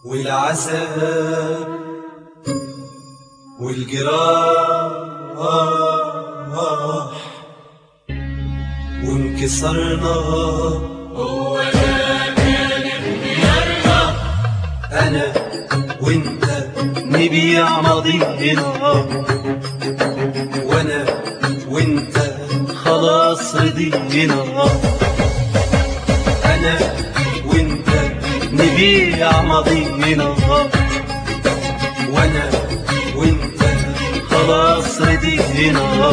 والعذاب والجراح وانكسرنا هو ده كان اختيارنا انا وانت نبيع ماضينا وانا وانت خلاص رضينا انا وانت نبيع ماضينا وانا وانت خلاص رضينا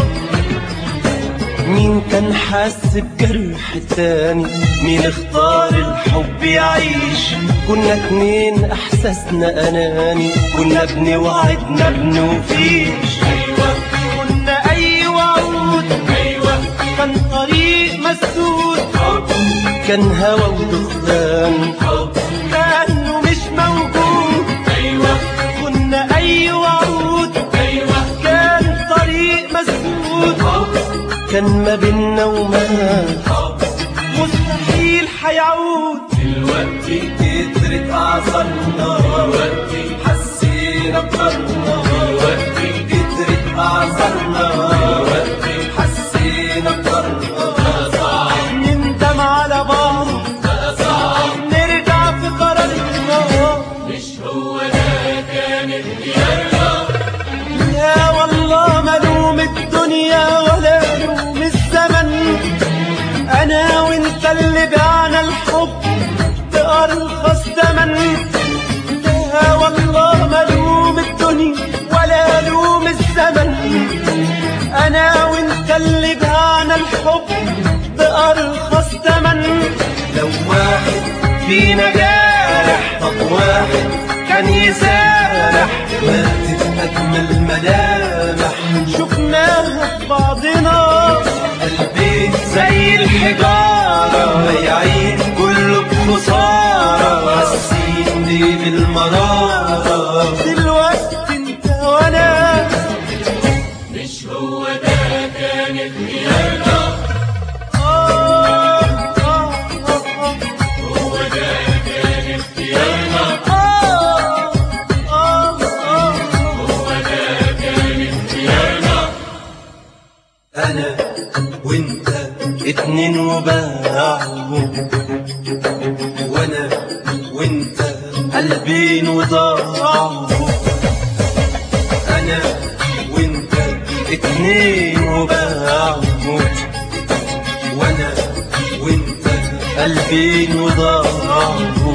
مين كان حاسس بجرح التاني مين اختار الحب يعيش كنا اتنين احساسنا اناني كنا بنوعدنا بنوفيش ايوه كنا اي وعود ايوه كان طريق مسدود حب كان هوا ودخان حب كانه مش موجود ايوه كنا اي وعود ايوه كان طريق مسدود حب كان ما بينا وما حب مستحيل حيعود دلوقتي كترت اعصارنا دلوقتي حسينا بقرنا دلوقتي كترت اعصارنا حسينا بقرنا بقى صعب نندم على بعض بقى صعب نرجع في قرارنا مش هو ده كان اختيارنا يا والله ملوم الدنيا ولا لوم الزمن انا وانت اللي بعنا الحب بارخص ثمن لا والله ملوم الدنيا ولا لوم الزمن انا وانت اللي بعنا الحب بارخص ثمن لو واحد فينا جارح طب واحد كان يسارح ماتت اجمل ملامح شفناها في بعضنا قلبي زي الحجارة بياعين كله بخسارة حاسين بيه بالمرارة دلوقتي انت وانا مش هو ده كان اختيارنا آه آه آه هو ده كان اختيارنا آه آه آه هو ده كان اختيارنا انا وانت اتنين وباعوا وانا وانت قلبين وضاعوا انا وانت اتنين وباعوا وانا وانت قلبين وضاعوا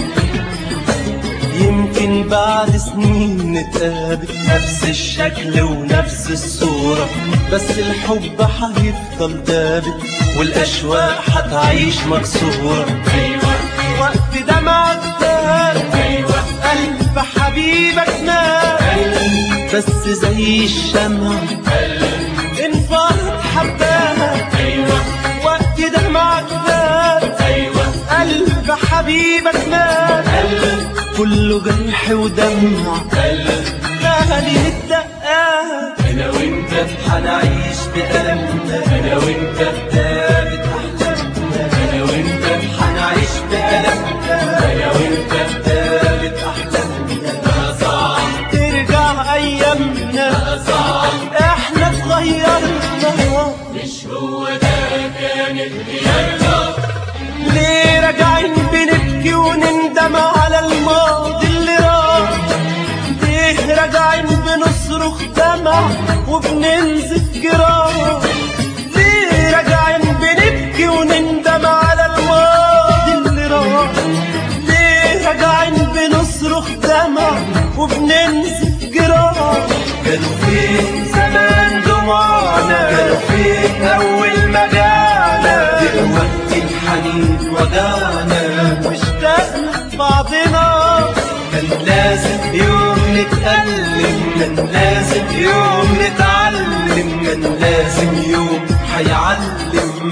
يمكن بعد سنين نتقابل نفس الشكل ونفس الصورة بس الحب هيفضل ثابت والأشواق هتعيش مكسورة ايوه وقت دمعك دار ايوه قلب حبيبك نار بس زي الشمع انفضت حباها ايوه وقت دمعك دار ايوه قلب حبيبك نار كله جرح ودمع غالي الدقات انا وانت هنعيش بألمنا انا وانت ثابت أحلامنا انا وانت هنعيش بألمنا انا وانت ثابت أحلامنا بقى صعب ترجع أيامنا بقى صعب احنا اتغيرنا مش هو ده كان اختيارنا ليه راجعين بنبكي ونندم على الماضي اللي راح ليه راجعين بنصرخ دمع وبننزف جراح ليه راجعين بنبكي ونندم على الماضي اللي راح ليه راجعين بنصرخ دمع وبننزف جراح كانوا فين زمان دموعنا كانوا فين أول ما جانا دلوقتي الحنين وجعنا مشتاقنا لبعضنا كان لازم يوم نتألم كان لازم يوم نتعلم كان لازم يوم هيعلم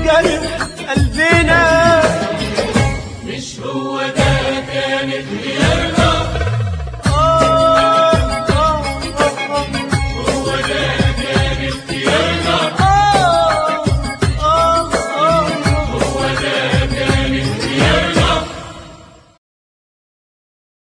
الجرح قلبنا مش هو ده كان اختيارنا